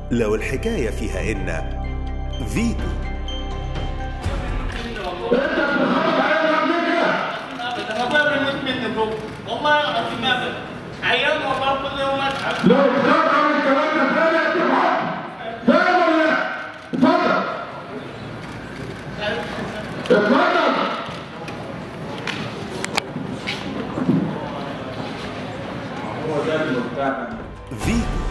لو الحكاية فيها إن فيتو ابدا ابويا بيموت مني فوق والله العظيم ابدا عيان والله كل يوم اتعب لو تكرر الكلام ده تاني يا جماعه فاهم ولا لا؟ اتفضل اتفضل فيتو